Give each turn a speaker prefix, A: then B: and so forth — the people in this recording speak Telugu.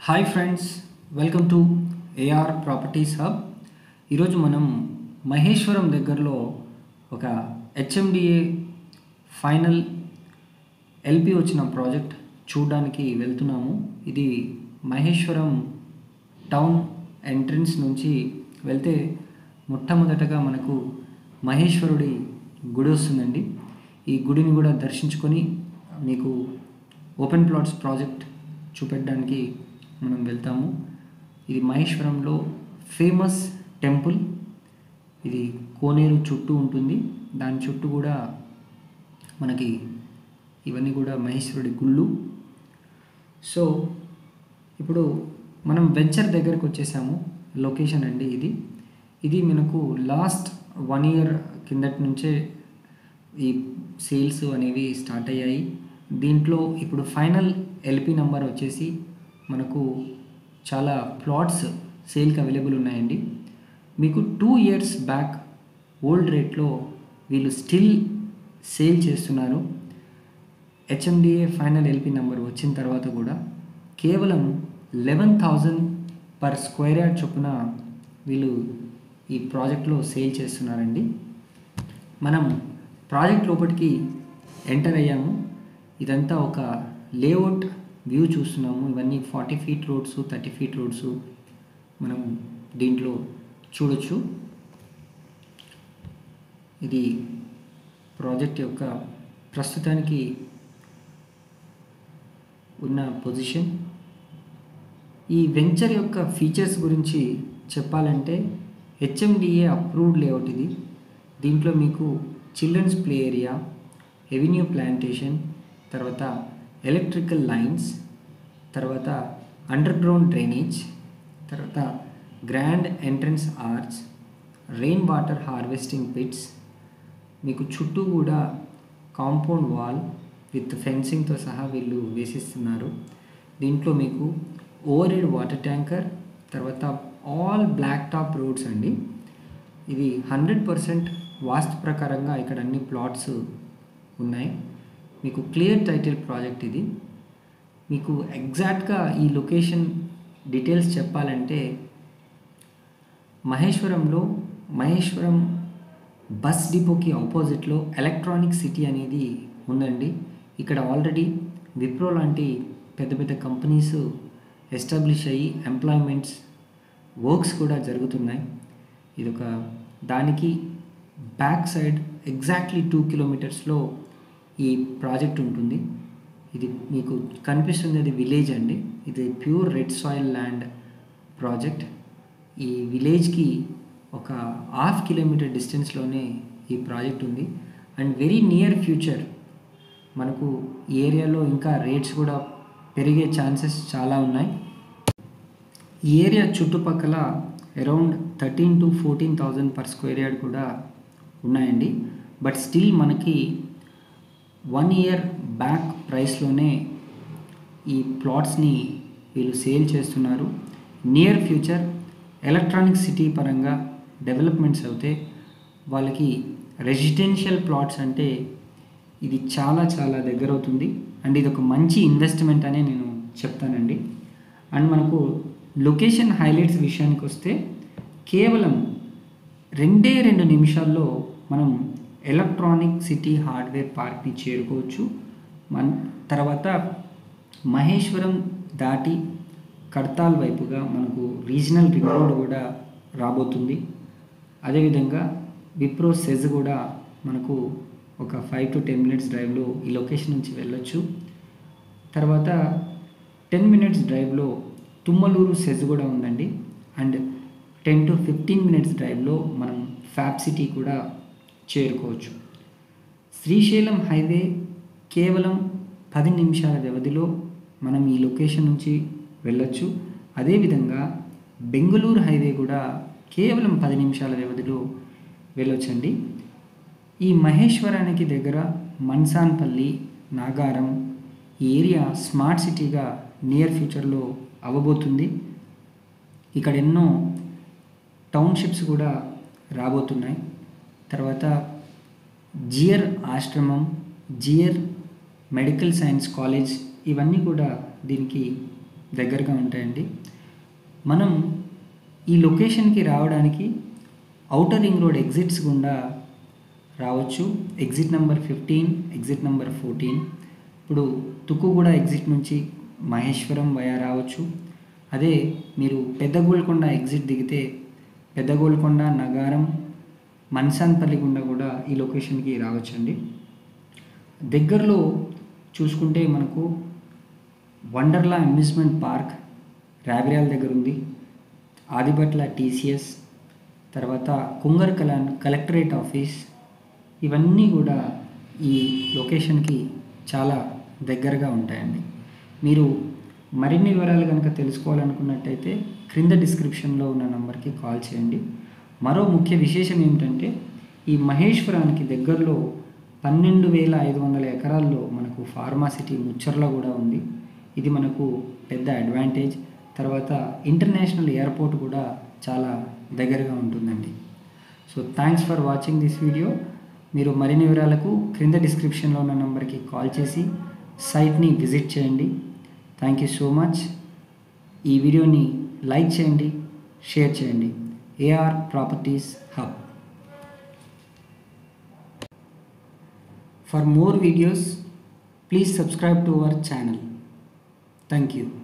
A: hi friends welcome to AR properties hub ఈరోజు మనం మహేశ్వరం దగ్గరలో ఒక హెచ్ఎండిఏ ఫైనల్ ఎల్పి వచ్చిన ప్రాజెక్ట్ చూడడానికి వెళ్తున్నాము ఇది మహేశ్వరం టౌన్ ఎంట్రన్స్ నుంచి వెళ్తే మొట్టమొదటగా మనకు మహేశ్వరుడి గుడి వస్తుందండి ఈ గుడిని కూడా దర్శించుకొని మీకు ఓపెన్ ప్లాట్స్ ప్రాజెక్ట్ చూపెట్టడానికి మనం వెళ్తాము ఇది మహేశ్వరంలో ఫేమస్ టెంపుల్ ఇది కోనేరు చుట్టూ ఉంటుంది దాని చుట్టూ కూడా మనకి ఇవన్నీ కూడా మహేశ్వరుడి గుళ్ళు సో ఇప్పుడు మనం వెంచర్ దగ్గరకు వచ్చేసాము లొకేషన్ అండి ఇది ఇది మనకు లాస్ట్ వన్ ఇయర్ కిందటి నుంచే ఈ సేల్స్ అనేవి స్టార్ట్ అయ్యాయి దీంట్లో ఇప్పుడు ఫైనల్ ఎల్పి నెంబర్ వచ్చేసి మనకు చాలా ప్లాట్స్ సేల్కి అవైలబుల్ ఉన్నాయండి మీకు టూ ఇయర్స్ బ్యాక్ ఓల్డ్ రేట్లో వీళ్ళు స్టిల్ సేల్ చేస్తున్నారు హెచ్ఎండిఏ ఫైనల్ ఎల్పి నెంబర్ వచ్చిన తర్వాత కూడా కేవలం eleven thousand per square yard చొప్పున వీళ్ళు ఈ ప్రాజెక్ట్లో సేల్ చేస్తున్నారండి మనం ప్రాజెక్ట్ లోపలికి ఎంటర్ అయ్యాము ఇదంతా ఒక లేఅవుట్ వ్యూ చూస్తున్నాము ఇవన్నీ forty feet roads thirty feet roads మనం దీంట్లో చూడొచ్చు ఇది ప్రాజెక్ట్ యొక్క ప్రస్తుతానికి ఉన్న పొజిషన్ ఈ వెంచర్ యొక్క ఫీచర్స్ గురించి చెప్పాలంటే హెచ్ఎండిఏ అప్రూవ్డ్ లేఅవుట్ ఇది దీంట్లో మీకు children's play area avenue plantation తర్వాత ఎలక్ట్రికల్ లైన్స్ తర్వాత అండర్ గ్రౌండ్ డ్రైనేజ్ తర్వాత grand entrance arch rain water harvesting pits మీకు చుట్టూ కూడా కాంపౌండ్ వాల్ విత్ ఫెన్సింగ్తో సహా వీళ్ళు వేసిస్తున్నారు దీంట్లో మీకు ఓవర్ హెడ్ వాటర్ ట్యాంకర్ తర్వాత ఆల్ బ్లాక్ టాప్ రోడ్స్ అండి ఇది హండ్రెడ్ పర్సెంట్ వాస్తు ప్రకారంగా ఇక్కడ అన్ని ప్లాట్స్ ఉన్నాయి మీకు క్లియర్ టైటిల్ ప్రాజెక్ట్ ఇది మీకు ఎగ్జాక్ట్గా ఈ లొకేషన్ డీటెయిల్స్ చెప్పాలంటే మహేశ్వరంలో మహేశ్వరం బస్ డిపోకి ఆపోజిట్లో ఎలక్ట్రానిక్ సిటీ అనేది ఉందండి ఇక్కడ ఆల్రెడీ విప్రో లాంటి పెద్ద పెద్ద కంపెనీస్ ఎస్టాబ్లిష్ అయ్యి ఎంప్లాయ్మెంట్స్ వర్క్స్ కూడా జరుగుతున్నాయి ఇది ఒక దానికి బ్యాక్ సైడ్ ఎగ్జాక్ట్లీ టూ కిలోమీటర్స్లో ఈ ప్రాజెక్ట్ ఉంటుంది ఇది మీకు కనిపిస్తుంది అది విలేజ్ అండి ఇది pure red soil land project ఈ విలేజ్కి ఒక హాఫ్ కిలోమీటర్ డిస్టెన్స్లోనే ఈ ప్రాజెక్ట్ ఉంది అండ్ వెరీ నియర్ ఫ్యూచర్ మనకు ఈ ఏరియాలో ఇంకా రేట్స్ కూడా పెరిగే ఛాన్సెస్ చాలా ఉన్నాయి ఈ ఏరియా చుట్టుపక్కల around thirteen to fourteen thousand per square yard కూడా ఉన్నాయండి బట్ స్టిల్ మనకి వన్ ఇయర్ బ్యాక్ ప్రైస్లోనే ఈ ప్లాట్స్ని వీళ్ళు సేల్ చేస్తున్నారు నియర్ ఫ్యూచర్ ఎలక్ట్రానిక్ సిటీ పరంగా డెవలప్మెంట్స్ అవుతే వాళ్ళకి రెసిడెన్షియల్ ప్లాట్స్ అంటే ఇది చాలా చాలా దగ్గర అవుతుంది అండ్ ఇది ఒక మంచి ఇన్వెస్ట్మెంట్ అనే నేను చెప్తానండి అండ్ మనకు లొకేషన్ హైలైట్స్ విషయానికి వస్తే కేవలం రెండే రెండు నిమిషాల్లో మనం ఎలక్ట్రానిక్ సిటీ హార్డ్వేర్ పార్క్ని చేరుకోవచ్చు మన తర్వాత మహేశ్వరం దాటి కడతాల్ వైపుగా మనకు రీజనల్ రింగ్ రోడ్ కూడా రాబోతుంది అదేవిధంగా విప్రో సెజ్ కూడా మనకు ఒక ఫైవ్ టు టెన్ మినిట్స్ డ్రైవ్లో ఈ లొకేషన్ నుంచి వెళ్ళొచ్చు తర్వాత టెన్ మినిట్స్ డ్రైవ్లో తుమ్మలూరు సెజ్ కూడా ఉందండి and ten to fifteen minutes డ్రైవ్లో మనం ఫ్యాబ్ సిటీ కూడా చేరుకోవచ్చు శ్రీశైలం హైవే కేవలం పది నిమిషాల వ్యవధిలో మనం ఈ లొకేషన్ నుంచి వెళ్ళొచ్చు అదేవిధంగా బెంగళూరు హైవే కూడా కేవలం పది నిమిషాల వ్యవధిలో వెళ్ళొచ్చండి ఈ మహేశ్వరానికి దగ్గర మన్సాన్పల్లి నాగారం ఈ ఏరియా స్మార్ట్ సిటీగా నియర్ ఫ్యూచర్లో అవ్వబోతుంది ఇక్కడ ఎన్నో టౌన్షిప్స్ కూడా రాబోతున్నాయి తర్వాత జియర్ ఆశ్రమం జియర్ మెడికల్ సైన్స్ కాలేజ్ ఇవన్నీ కూడా దీనికి దగ్గరగా ఉంటాయండి మనం ఈ లొకేషన్కి రావడానికి ఔటర్ రింగ్ రోడ్ ఎగ్జిట్స్ గుండా రావచ్చు exit number fifteen exit number fourteen ఇప్పుడు తుక్కుగూడ ఎగ్జిట్ నుంచి మహేశ్వరం వయా రావచ్చు అదే మీరు పెద్ద గోల్కొండ ఎగ్జిట్ దిగితే పెద్ద గోల్కొండ నగారం మన్సాన్పల్లి గుండా కూడా ఈ లొకేషన్కి రావచ్చండి దగ్గరలో చూసుకుంటే మనకు వండర్లా అమ్యూజ్మెంట్ పార్క్ రావిరాల్ దగ్గర ఉంది ఆదిబట్ల టీసీఎస్ తర్వాత కుంగర్ కలాన్ కలెక్టరేట్ ఆఫీస్ ఇవన్నీ కూడా ఈ లొకేషన్కి చాలా దగ్గరగా ఉంటాయండి మీరు మరిన్ని వివరాలు కనుక తెలుసుకోవాలనుకున్నట్టయితే క్రింద డిస్క్రిప్షన్లో ఉన్న నంబర్కి కాల్ చేయండి మరో ముఖ్య విశేషం ఏమిటంటే ఈ మహేశ్వరానికి దగ్గరలో పన్నెండు వేల ఐదు వందల ఎకరాల్లో మనకు ఫార్మాసిటీ ముచ్చర్లో కూడా ఉంది ఇది మనకు పెద్ద అడ్వాంటేజ్ తర్వాత ఇంటర్నేషనల్ ఎయిర్పోర్ట్ కూడా చాలా దగ్గరగా ఉంటుందండి so thanks for watching this video మీరు మరిన్ని వివరాలకు క్రింద డిస్క్రిప్షన్లో ఉన్న నెంబర్కి కాల్ చేసి సైట్ని విజిట్ చేయండి థ్యాంక్ యూ సో మచ్ ఈ వీడియోని లైక్ చేయండి షేర్ చేయండి AR properties hub for more videos please subscribe to our channel thank you